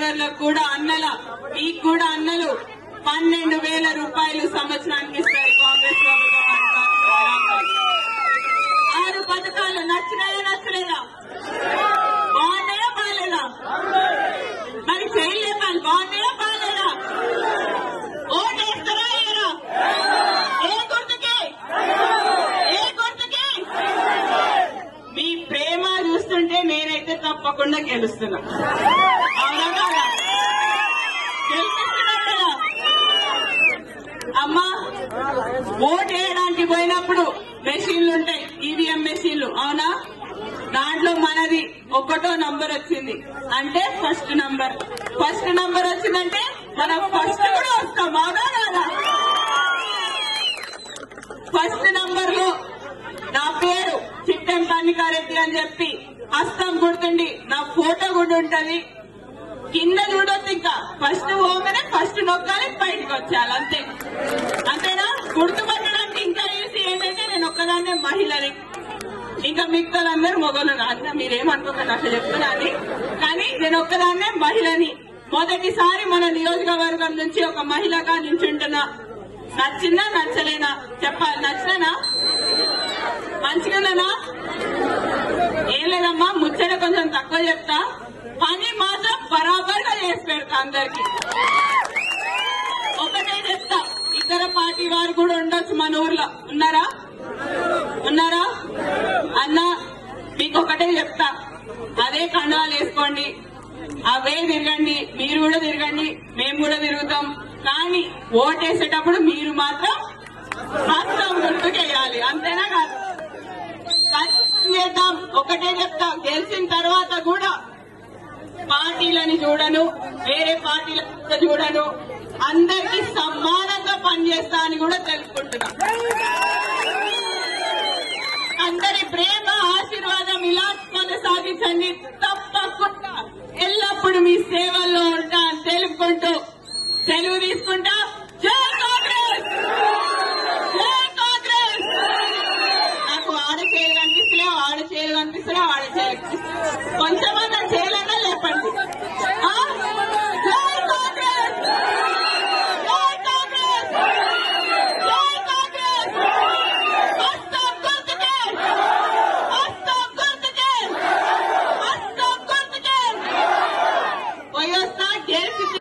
సోదరులకు కూడా అన్నల మీకు కూడా అన్నలు పన్నెండు వేల రూపాయలు సంవత్సరానికి ఇస్తారు కాంగ్రెస్ ప్రభుత్వం ఆరు పథకాలు నచ్చినాయా నచ్చలేదా బాగున్నాయా బాగాలేదా మరి చేయలేపాలి బాగున్నాయా బాగాలేదా ఓటేస్తారా ఏరా ఏ గుర్తుకే ఏ గుర్తుకే మీ ప్రేమ చూస్తుంటే నేనైతే తప్పకుండా గెలుస్తున్నా అవునా కాదా? గెలిపిస్తున్నా కదా? అమ్మా ఓట్ వేయడానికి పోయినప్పుడు మెషిన్లు ఉంటాయి ఈవీఎం మెషిన్లు అవునా దాంట్లో మనది ఒకటో నంబర్ వచ్చింది అంటే ఫస్ట్ నంబర్ ఫస్ట్ నంబర్ వచ్చిందంటే మనం ఫస్ట్ కూడా వస్తాం అవునా కాదా ఫస్ట్ నంబర్ లో నా పేరు చిట్టెం కన్నికారెడ్డి అని చెప్పి హస్తం గుర్తుండి నా ఫోటో కూడా ఉంటది కింద చూడొద్దు ఇంకా ఫస్ట్ పోగానే ఫస్ట్ నొక్కాలి బయటకు వచ్చేయాలి అంతే అంతేనా గుర్తుపట్టడానికి ఇంకా ఈజీ ఏంటంటే నేను ఒక్కదాన్నే మహిళని ఇంకా మిగతాలందరూ మొగలు అన్న మీరేమనుకోకండి అట్లా చెప్తున్నా అని కానీ నేను ఒక్కదాన్నే మహిళని మొదటిసారి మన నియోజకవర్గం నుంచి ఒక మహిళగా నించుంటున్నా నచ్చిందా నచ్చలేనా చెప్పాలి నచ్చినా మంచిగానా ఏం లేదమ్మా ముచ్చట కొంచెం తక్కువ చెప్తా పని మాత్రం బరాబర్ గా చేసి పెడతా అందరికి ఒకటే చెప్తా ఇతర పార్టీ వారు కూడా ఉండొచ్చు మన ఊర్లో ఉన్నారా ఉన్నారా అన్న మీకు ఒకటే చెప్తా అదే కండవాలు వేసుకోండి అవే తిరగండి మీరు కూడా తిరగండి మేము కూడా తిరుగుతాం కానీ ఓటేసేటప్పుడు మీరు మాత్రం హస్తం గుర్తుకేయాలి అంతేనా కాదు ఖచ్చితంగా చేద్దాం ఒకటే చెప్తా గెలిచిన తర్వాత కూడా పార్టీలని చూడను వేరే పార్టీలను చూడను అందరికి సమానంగా పనిచేస్తా అని కూడా తెలుసుకుంటున్నా అందరి ప్రేమ ఆశీర్వాదం ఇలా కొనసాగించండి తప్పకుండా ఎల్లప్పుడు మీ సేవల్లో ఉంటా అని తెలుపుకుంటూ సెలవు తీసుకుంటా